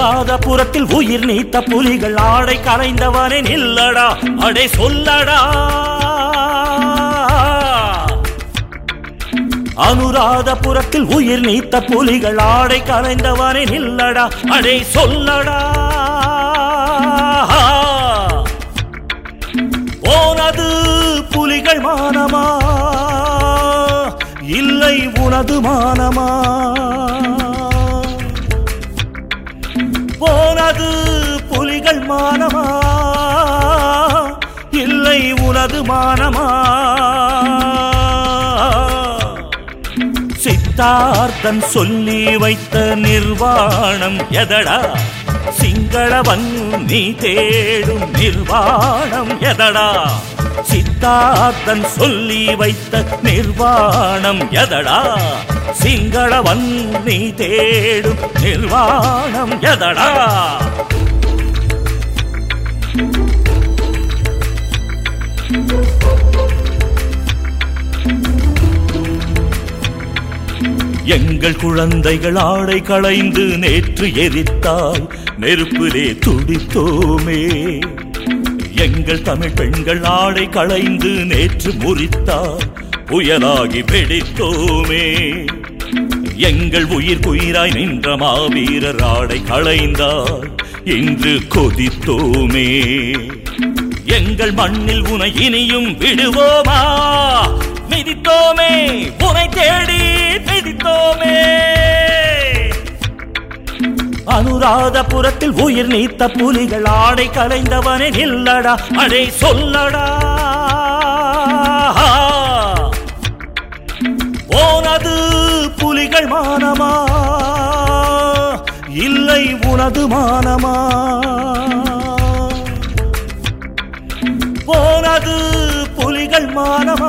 அனுராதபுரத்தில் உயிர் நீத்த புலிகள் ஆடை கலைந்தவனே நில்லடா அடே சொல்லடா அனுராதபுரத்தில் உயிர் நீத்த புலிகள் ஆடை கலைந்தவனே நில்லடா அடே சொல்லடா போனது புலிகள் மானமா இல்லை உனது மானமா போனது புலிகள் மானமா இல்லை உனது மானமா சித்தார்த்தன் சொல்லி வைத்த நிர்வாணம் எதடா சிங்களவன் நீ தேடும் நிர்வாணம் எதடா சித்தார்த்தன் சொல்லி வைத்த நிர்வாணம் எதடா சிங்களவன் நீ தேடும் நிர்வாணம் எதடா எங்கள் குழந்தைகள் ஆடை களைந்து நேற்று எரித்தாய் நெருப்பிலே துடித்தோமே எங்கள் தமிழ் பெண்கள் ஆடை களைந்து நேற்று முறித்தாய் புயலாகி வெடித்தோமே எங்கள் உயிர் குயிராய் நின்ற மாவீரர் ஆடை களைந்தாய் இன்று கொதித்தோமே எங்கள் மண்ணில் உனை இனியும் விடுவோமா மிதித்தோமே உனை தேடி மிதித்தோமே அனுராதபுரத்தில் உயிர் நீத்த புலிகள் ஆடை கலைந்தவனே நில்லடா அடே சொல்லடா போனது புலிகள் மானமா இல்லை உனது மானமா போனது புலிகள் மானமா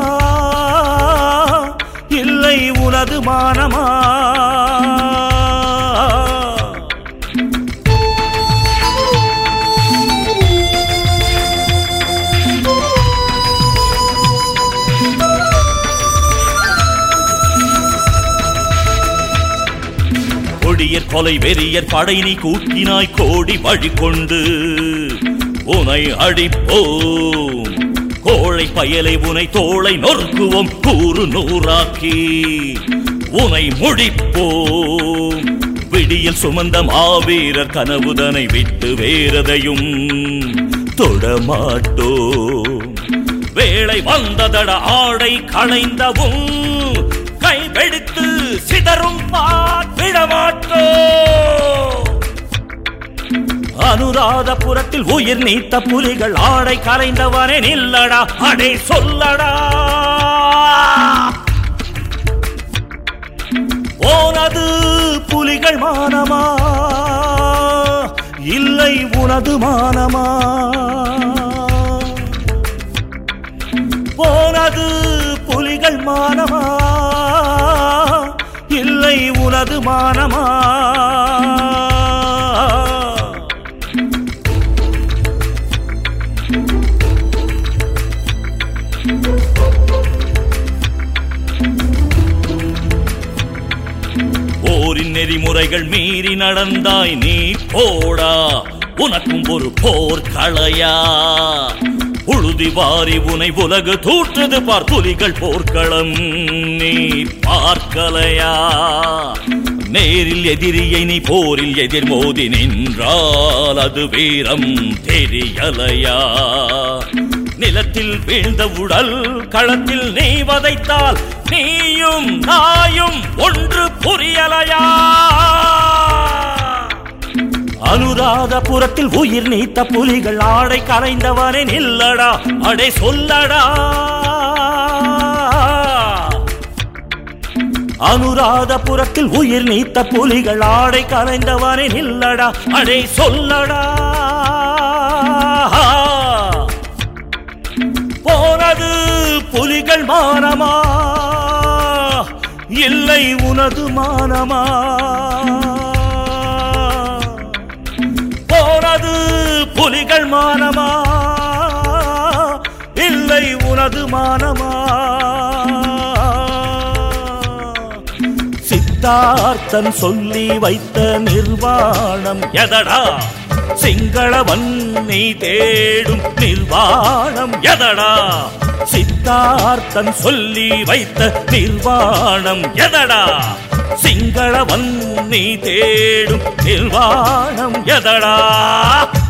இல்லை உனது மானமா கொடியர் கொலை வெறியர் படை நீ கூட்டினாய் கோடி வழி கொண்டு உனை அடிப்போம் கோழை பயலை உனை தோளை நொறுக்குவோம் கூறு நூறாக்கி உனை முடிப்போம் விடியில் சுமந்த மாவீரர் கனவுதனை விட்டு வேறதையும் தொடமாட்டோம் வேளை வந்ததட ஆடை களைந்தவும் கைவெடுத்து சிதறும் பார்த்திடமாட்டோ அனுராதபுரத்தில் உயிர் நீத்த புலிகள் ஆடை கரைந்தவனே நில்லடா அடே சொல்லடா போனது புலிகள் மானமா இல்லை உனது மானமா போனது புலிகள் மானமா இல்லை உனது மானமா போரின் நெறிமுறைகள் மீறி நடந்தாய் நீ போடா உனக்கும் ஒரு போர் களையா உழுதி வாரி உனை உலகு தூற்றுது பார் புலிகள் போர்க்களம் நீ பார்க்கலையா நேரில் எதிரியை நீ போரில் எதிர் மோதி நின்றால் அது வீரம் தெரியலையா நிலத்தில் வீழ்ந்த உடல் களத்தில் நீ வதைத்தால் நீயும் நாயும் ஒன்று புரியலையா அனுராதபுரத்தில் உயிர் நீத்த புலிகள் ஆடை கரைந்தவனே நில்லடா அடே சொல்லடா அனுராதபுரத்தில் உயிர் நீத்த புலிகள் ஆடை கரைந்தவனே நில்லடா அடே சொல்லடா போனது புலிகள் மானமா இல்லை உனது மானமா போனது புலிகள் மானமா இல்லை உனது மானமா சித்த சித்தார்த்தன் சொல்லி வைத்த நிர்வாணம் எதடா சிங்களவன் நீ தேடும் நிர்வாணம் எதடா சித்தார்த்தன் சொல்லி வைத்த நிர்வாணம் எதடா சிங்களவன் நீ தேடும் நிர்வாணம் எதடா